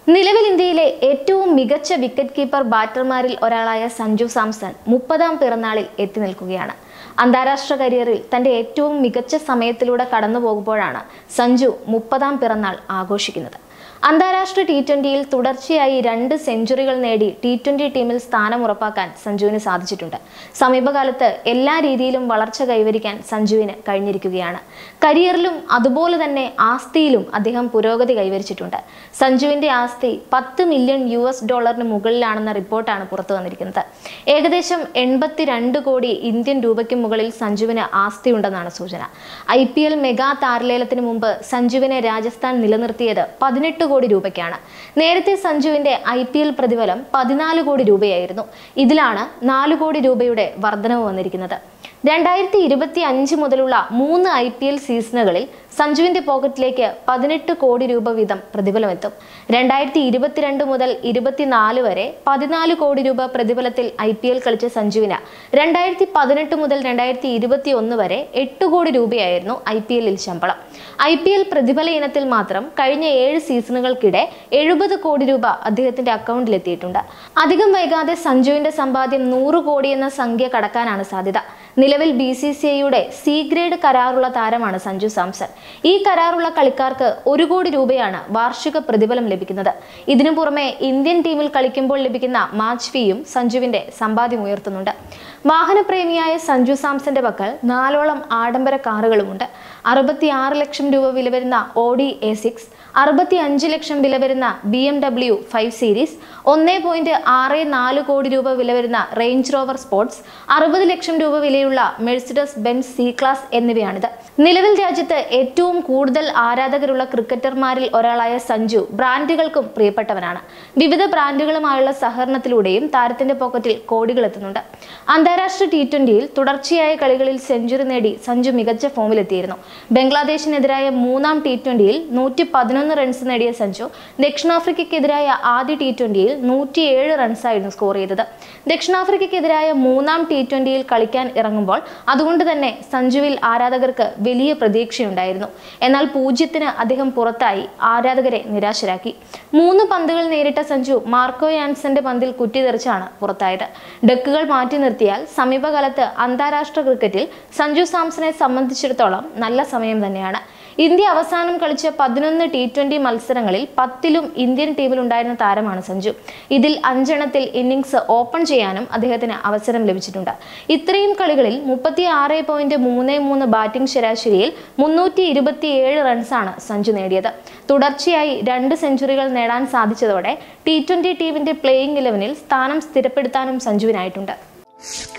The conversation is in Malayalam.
നിലവിൽ ഇന്ത്യയിലെ ഏറ്റവും മികച്ച വിക്കറ്റ് കീപ്പർ ബാറ്റർമാരിൽ ഒരാളായ സഞ്ജു സാംസൺ മുപ്പതാം പിറന്നാളിൽ എത്തി നിൽക്കുകയാണ് അന്താരാഷ്ട്ര കരിയറിൽ തന്റെ ഏറ്റവും മികച്ച സമയത്തിലൂടെ കടന്നു പോകുമ്പോഴാണ് സഞ്ജു മുപ്പതാം പിറന്നാൾ ആഘോഷിക്കുന്നത് അന്താരാഷ്ട്ര ടി ട്വന്റിയിൽ തുടർച്ചയായി രണ്ട് സെഞ്ചുറികൾ നേടി ടി ട്വന്റി ടീമിൽ സ്ഥാനം ഉറപ്പാക്കാൻ സഞ്ജുവിന് സാധിച്ചിട്ടുണ്ട് സമീപകാലത്ത് എല്ലാ രീതിയിലും വളർച്ച കൈവരിക്കാൻ സഞ്ജുവിന് കഴിഞ്ഞിരിക്കുകയാണ് കരിയറിലും അതുപോലെ തന്നെ ആസ്തിയിലും അദ്ദേഹം പുരോഗതി കൈവരിച്ചിട്ടുണ്ട് സഞ്ജുവിന്റെ ആസ്തി പത്ത് മില്യൺ യു എസ് ഡോളറിന് മുകളിലാണെന്ന റിപ്പോർട്ടാണ് പുറത്തു വന്നിരിക്കുന്നത് ഏകദേശം എൺപത്തിരണ്ട് കോടി ഇന്ത്യൻ രൂപയ്ക്ക് മുകളിൽ സഞ്ജുവിന് ആസ്തിയുണ്ടെന്നാണ് സൂചന ഐ പി എൽ മെഗാ താരലേലത്തിന് മുമ്പ് സഞ്ജുവിനെ രാജസ്ഥാൻ നിലനിർത്തിയത് പതിനെട്ട് കോടി രൂപയ്ക്കാണ് നേരത്തെ സഞ്ജുവിന്റെ ഐ പി എൽ പ്രതിഫലം പതിനാല് കോടി രൂപയായിരുന്നു ഇതിലാണ് നാല് കോടി രൂപയുടെ വർധനവ് വന്നിരിക്കുന്നത് രണ്ടായിരത്തി ഇരുപത്തി അഞ്ച് മുതലുള്ള മൂന്ന് ഐ പി എൽ സീസണുകളിൽ സഞ്ജുവിന്റെ പോക്കറ്റിലേക്ക് പതിനെട്ട് കോടി രൂപ വീതം പ്രതിഫലം എത്തും രണ്ടായിരത്തി ഇരുപത്തിരണ്ട് മുതൽ ഇരുപത്തിനാല് വരെ പതിനാല് കോടി രൂപ പ്രതിഫലത്തിൽ ഐ പി എൽ കളിച്ച സഞ്ജുവിന് രണ്ടായിരത്തി പതിനെട്ട് മുതൽ രണ്ടായിരത്തി ഇരുപത്തി ഒന്ന് വരെ എട്ട് കോടി രൂപയായിരുന്നു ഐ പി എല്ലിൽ ശമ്പളം ഐ പി എൽ പ്രതിഫല ഇനത്തിൽ മാത്രം കഴിഞ്ഞ ഏഴ് സീസണുകൾക്കിടെ എഴുപത് കോടി രൂപ അദ്ദേഹത്തിന്റെ അക്കൗണ്ടിൽ എത്തിയിട്ടുണ്ട് അധികം വൈകാതെ സഞ്ജുവിന്റെ സമ്പാദ്യം നൂറ് കോടി എന്ന സംഖ്യ കടക്കാനാണ് സാധ്യത നിലവിൽ ബി സി സി ഐയുടെ സി ഗ്രേഡ് കരാറുള്ള താരമാണ് സഞ്ജു സാംസൺ ഈ കരാറുള്ള കളിക്കാർക്ക് ഒരു കോടി രൂപയാണ് വാർഷിക പ്രതിഫലം ലഭിക്കുന്നത് ഇതിനു പുറമെ ഇന്ത്യൻ ടീമിൽ കളിക്കുമ്പോൾ ലഭിക്കുന്ന മാച്ച് ഫീയും സഞ്ജുവിന്റെ സമ്പാദ്യം ഉയർത്തുന്നുണ്ട് വാഹനപ്രേമിയായ സഞ്ജു സാംസന്റെ പക്കൽ നാലോളം ആഡംബര കാറുകളുമുണ്ട് അറുപത്തിയാറ് ലക്ഷം രൂപ വില വരുന്ന ഓഡി എ സിക്സ് അറുപത്തി അഞ്ച് ലക്ഷം വില വരുന്ന B M W five series ഒന്ന് പോയിന്റ് ആറ് നാല് കോടി രൂപ വില വരുന്ന റേഞ്ച് റോവർ സ്പോർട്സ് അറുപത് ലക്ഷം രൂപ വിലയുള്ള മെഴ്സിഡസ് ബെൻസ് സി ക്ലാസ് എന്നിവയാണിത് നിലവിൽ രാജ്യത്ത് ഏറ്റവും കൂടുതൽ ആരാധകരുള്ള ക്രിക്കറ്റർമാരിൽ ഒരാളായ സഞ്ജു ബ്രാൻഡുകൾക്കും പ്രിയപ്പെട്ടവനാണ് വിവിധ ബ്രാൻഡുകളുമായുള്ള സഹകരണത്തിലൂടെയും താരത്തിന്റെ പോക്കറ്റിൽ കോടികൾ എത്തുന്നുണ്ട് അന്താരാഷ്ട്ര ടി ട്വന്റിയിൽ തുടർച്ചയായ കളികളിൽ സെഞ്ചുറി നേടി സഞ്ജു മികച്ച ഫോമിലെത്തിയിരുന്നു ബംഗ്ലാദേശിനെതിരായ മൂന്നാം ടി ട്വന്റിയിൽ നൂറ്റി പതിനൊന്ന് റൺസ് നേടിയ സഞ്ജു ദക്ഷിണാഫ്രിക്കയ്ക്കെതിരായ ആദ്യ ടി ട്വന്റിയിൽ നൂറ്റിയേഴ് റൺസായിരുന്നു സ്കോർ ചെയ്തത് ദക്ഷിണാഫ്രിക്കയ്ക്കെതിരായ മൂന്നാം ടി ട്വന്റിയിൽ കളിക്കാൻ ഇറങ്ങുമ്പോൾ അതുകൊണ്ട് തന്നെ സഞ്ജുവിൽ ആരാധകർക്ക് വലിയ പ്രതീക്ഷയുണ്ടായിരുന്നു എന്നാൽ പൂജ്യത്തിന് അദ്ദേഹം പുറത്തായി ആരാധകരെ നിരാശരാക്കി മൂന്ന് പന്തുകൾ നേരിട്ട സഞ്ജു മാർക്കോ യാൻസന്റെ പന്തിൽ കുറ്റിതെറിച്ചാണ് പുറത്തായത് ഡെക്കുകൾ മാറ്റി നിർത്തിയാൽ സമീപകാലത്ത് അന്താരാഷ്ട്ര ക്രിക്കറ്റിൽ സഞ്ജു സാംസണെ സംബന്ധിച്ചിടത്തോളം നല്ല സമയം തന്നെയാണ് ഇന്ത്യ അവസാനം കളിച്ച പതിനൊന്ന് ടി ട്വന്റി മത്സരങ്ങളിൽ പത്തിലും ഇന്ത്യൻ ടീമിലുണ്ടായിരുന്ന താരമാണ് സഞ്ജു ഇതിൽ അഞ്ചെണ്ണത്തിൽ ഇന്നിംഗ്സ് ഓപ്പൺ ചെയ്യാനും അദ്ദേഹത്തിന് അവസരം ലഭിച്ചിട്ടുണ്ട് ഇത്രയും കളികളിൽ മുപ്പത്തി ആറ് പോയിന്റ് മൂന്ന് മൂന്ന് ബാറ്റിംഗ് ശരാശരിയിൽ മുന്നൂറ്റി ഇരുപത്തിയേഴ് റൺസാണ് സഞ്ജു നേടിയത് തുടർച്ചയായി രണ്ട് സെഞ്ചുറികൾ നേടാൻ സാധിച്ചതോടെ ടി ട്വന്റി ടീമിന്റെ പ്ലേയിങ് ഇലവനിൽ സ്ഥാനം സ്ഥിരപ്പെടുത്താനും സഞ്ജുവിനായിട്ടുണ്ട്